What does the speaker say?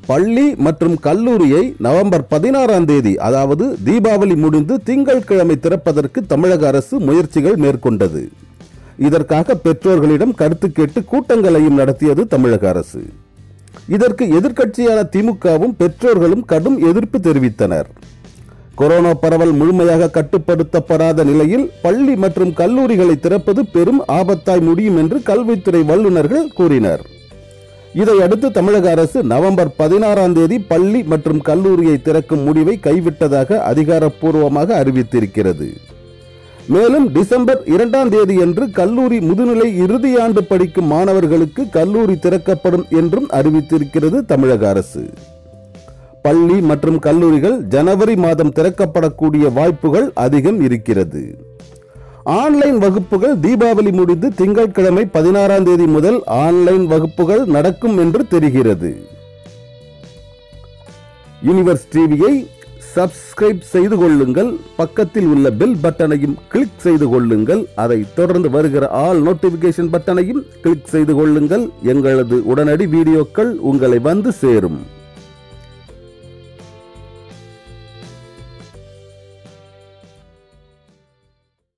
பள்ளி மற்றும் கல்லூரியை நவம்பர் பதினாறாம் தேதி அதாவது தீபாவளி முடிந்து திங்கட்கிழமை திறப்பதற்கு தமிழக அரசு முயற்சிகள் மேற்கொண்டது இதற்காக பெற்றோர்களிடம் கருத்து கேட்டு கூட்டங்களையும் நடத்தியது தமிழக அரசு இதற்கு எதிர்க்கட்சியான திமுகவும் பெற்றோர்களும் கடும் எதிர்ப்பு தெரிவித்தனர் கொரோனா பரவல் முழுமையாக கட்டுப்படுத்தப்படாத நிலையில் பள்ளி மற்றும் கல்லூரிகளை திறப்பது பெரும் ஆபத்தாய் முடியும் என்று கல்வித்துறை வல்லுநர்கள் கூறினர் இதையடுத்து தமிழக அரசு நவம்பர் பதினாறாம் தேதி பள்ளி மற்றும் கல்லூரியை திறக்கும் முடிவை கைவிட்டதாக அதிகாரப்பூர்வமாக அறிவித்திருக்கிறது மேலும் டிசம்பர் இரண்டாம் தேதியன்று கல்லூரி முதுநிலை இறுதியாண்டு படிக்கும் மாணவர்களுக்கு கல்லூரி திறக்கப்படும் என்றும் அறிவித்திருக்கிறது தமிழக அரசு பள்ளி மற்றும் கல்லூரிகள் ஜனவரி மாதம் திறக்கப்படக்கூடிய வாய்ப்புகள் அதிகம் இருக்கிறது ஆன்லைன் வகுப்புகள் தீபாவளி முடிந்து திங்கட்கிழமை பதினாறாம் தேதி முதல் ஆன்லைன் வகுப்புகள் நடக்கும் என்று தெரிகிறது யூனிவர்ஸ் டிவியை சப்ஸ்கிரைப் செய்து கொள்ளுங்கள் பக்கத்தில் உள்ள பெல் பட்டனையும் கிளிக் செய்து கொள்ளுங்கள் அதை தொடர்ந்து வருகிற ஆல் நோட்டிபிகேஷன் பட்டனையும் கிளிக் செய்து கொள்ளுங்கள் எங்களது உடனடி வீடியோக்கள் உங்களை வந்து சேரும்